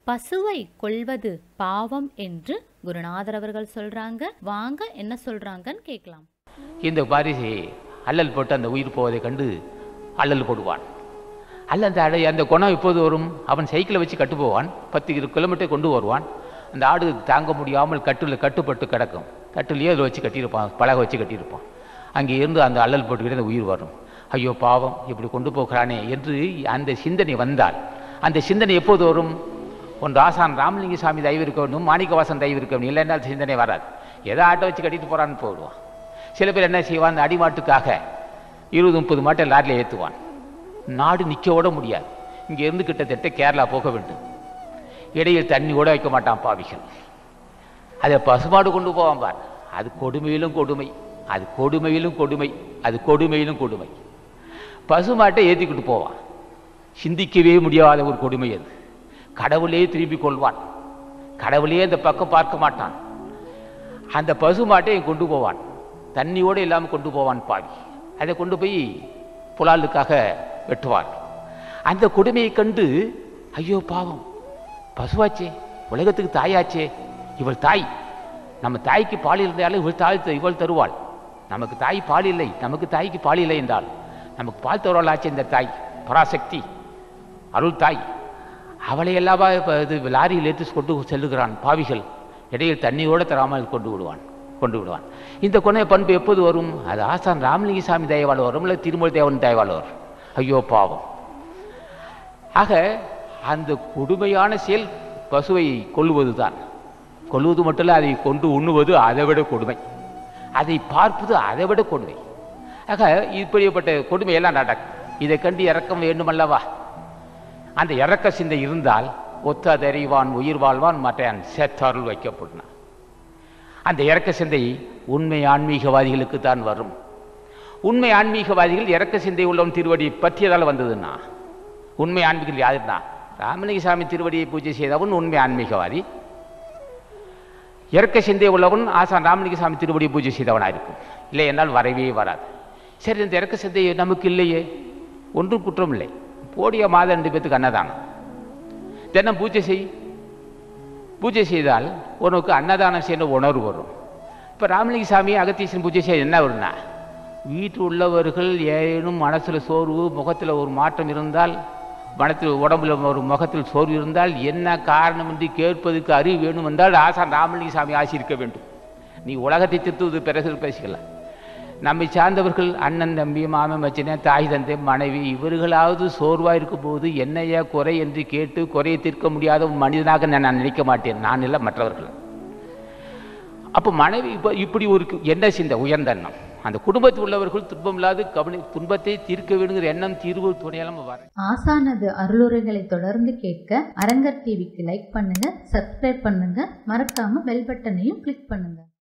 பசுவை கொல்வது பாவம் என்று குருநாதர் அவர்கள் சொல்றாங்க வாங்க என்ன சொல்றாங்கன்னு கேட்கலாம் இந்த பாரிசை அல்லல் போட்டு அந்த உயிர் போவதை கண்டு அல்லல் போடுவான் அல்ல அந்த அடை அந்த குணம் எப்போது வரும் அவன் சைக்கிளை வச்சு கட்டு போவான் பத்து இரு கிலோமீட்டர் கொண்டு வருவான் அந்த ஆடு தாங்க முடியாமல் கட்டில் கட்டுப்பட்டு கிடக்கும் கட்டிலேயே அதில் வச்சு கட்டியிருப்பான் பலகை வச்சு கட்டியிருப்பான் அங்கே இருந்து அந்த அல்லல் போட்டுக்கிட்டு அந்த உயிர் வரும் ஐயோ பாவம் இப்படி கொண்டு போகிறானே என்று அந்த சிந்தனை வந்தால் அந்த சிந்தனை எப்போது வரும் ஒன்று ஆசான் ராமலிங்க சாமி தயவு இருக்க வேண்டும் மாணிக்கவாசன் தயவு இருக்க வேண்டும் இல்லைன்னா அந்த சிந்தனை வராது ஏதோ ஆட்டோ வச்சு கட்டிட்டு போகிறான்னு போயிடுவான் சில பேர் என்ன செய்வான் அந்த அடிமாட்டுக்காக இருபது முப்பது மாட்டை லாரியில் ஏற்றுவான் நாடு நிற்க விட முடியாது இங்கே இருந்து கிட்டத்தட்ட கேரளா போக வேண்டும் இடையில் தண்ணி கூட வைக்க மாட்டான் பாவிகள் அதை பசுமாடு கொண்டு போவான் பார் அது கொடுமையிலும் கொடுமை அது கொடுமையிலும் கொடுமை அது கொடுமையிலும் கொடுமை பசுமாட்டை ஏற்றிக்கிட்டு போவான் சிந்திக்கவே முடியாத ஒரு கொடுமை அது கடவுளே திரும்பி கொள்வான் கடவுளே அந்த பக்கம் பார்க்க மாட்டான் அந்த பசுமாட்டை கொண்டு போவான் தண்ணியோடு இல்லாமல் கொண்டு போவான் பாவி அதை கொண்டு போய் புலாலுக்காக வெட்டுவார் அந்த கொடுமையை கண்டு ஐயோ பாவம் பசுவாச்சே உலகத்துக்கு தாயாச்சே இவள் தாய் நம்ம தாய்க்கு பால் இருந்தாலும் இவள் தாய் த- இவள் தருவாள் நமக்கு தாய் பால் இல்லை நமக்கு தாய்க்கு பால் இல்லை என்றால் நமக்கு பால் தருவாள் ஆச்சு இந்த தாய் பராசக்தி அருள் தாய் அவளை எல்லாவா இப்போ இது லாரியில் ஏற்றி கொண்டு செல்லுகிறான் பாவிகள் இடையில் தண்ணியோடு தராமல் கொண்டு விடுவான் கொண்டு விடுவான் இந்த கொனை பண்பு எப்போது வரும் அது ஆசான் ராமலிங்க சாமி தயவால் வரும் இல்லை திருமூல தேவன் தயவால் வரும் ஐயோ பாவம் ஆக அந்த கொடுமையான செயல் பசுவை கொல்லுவது தான் கொல்லுவது மட்டும் இல்லை அதை கொண்டு உண்ணுவது அதை விட கொடுமை அதை பார்ப்பது அதை விட கொடுமை ஆக இப்படிப்பட்ட கொடுமையெல்லாம் நடக்கும் இதை கண்டு இறக்கம் வேண்டுமல்லவா அந்த இறக்க சிந்தை இருந்தால் ஒத்ததறிவான் உயிர் வாழ்வான் மற்றான் சேத்தாருள் வைக்கப்படணும் அந்த இறக்க சிந்தை உண்மை ஆன்மீகவாதிகளுக்கு தான் வரும் உண்மை ஆன்மீகவாதிகள் இறக்க சிந்தை உள்ளவன் திருவடி பற்றியதால் வந்ததுன்னா உண்மை ஆன்மீகத்தில் யாருன்னா ராமலிங்க சாமி திருவடியை பூஜை செய்தவன் உண்மை ஆன்மீகவாதி இறக்க சிந்தை உள்ளவன் ஆசான் ராமலிங்க சாமி திருவடியை பூஜை செய்தவனாக இருக்கும் இல்லை என்னால் வரவே வராது சரி இந்த இறக்க சிந்தை நமக்கு இல்லையே ஒன்றும் குற்றம் இல்லை போடிய மாதம் ரெண்டு பேத்துக்கு அன்னதானம் தினம் பூஜை செய் பூஜை செய்தால் உனக்கு அன்னதானம் செய்யணும் உணர்வு வரும் இப்போ ராமலிங்க சாமி அகத்தீசன் பூஜை செய்ய என்ன வரும்னா வீட்டில் உள்ளவர்கள் ஏனும் மனசில் சோர்வு முகத்தில் ஒரு மாற்றம் இருந்தால் மனத்தில் உடம்புல ஒரு முகத்தில் சோர்வு இருந்தால் என்ன காரணம் என்று கேட்பதற்கு அறிவு வேணும் என்றால் ஆசான் ராமலிங்க சாமி ஆசிரிக்க வேண்டும் நீ உலகத்தை திருத்துவது பிறகு பேசிக்கலாம் நம்மை சார்ந்தவர்கள் அண்ணன் தம்பி மாமன் மச்சினே தாய் தந்தை மனைவி இவர்களாவது சோர்வாக இருக்கும்போது என்னையா குறை என்று கேட்டு குறையை தீர்க்க முடியாத ஒரு மனிதனாக நான் நான் நினைக்க மாட்டேன் நான் இல்லை மற்றவர்கள் அப்போ மனைவி இப்போ இப்படி ஒரு கு- என்ன சிந்த உயர்ந்த எண்ணம் அந்த குடும்பத்தில் உள்ளவர்கள் துன்பம் இல்லாது கவனி துன்பத்தை தீர்க்க வேணுங்கிற எண்ணம் தீர்வு துணையெல்லாம் வர ஆசானது அருளுரைகளை தொடர்ந்து கேட்க அரங்கர் டிவிக்கு லைக் பண்ணுங்க சப்ஸ்கிரைப் பண்ணுங்க மறக்காம பெல் பட்டனையும் கிளிக் பண்ணுங்க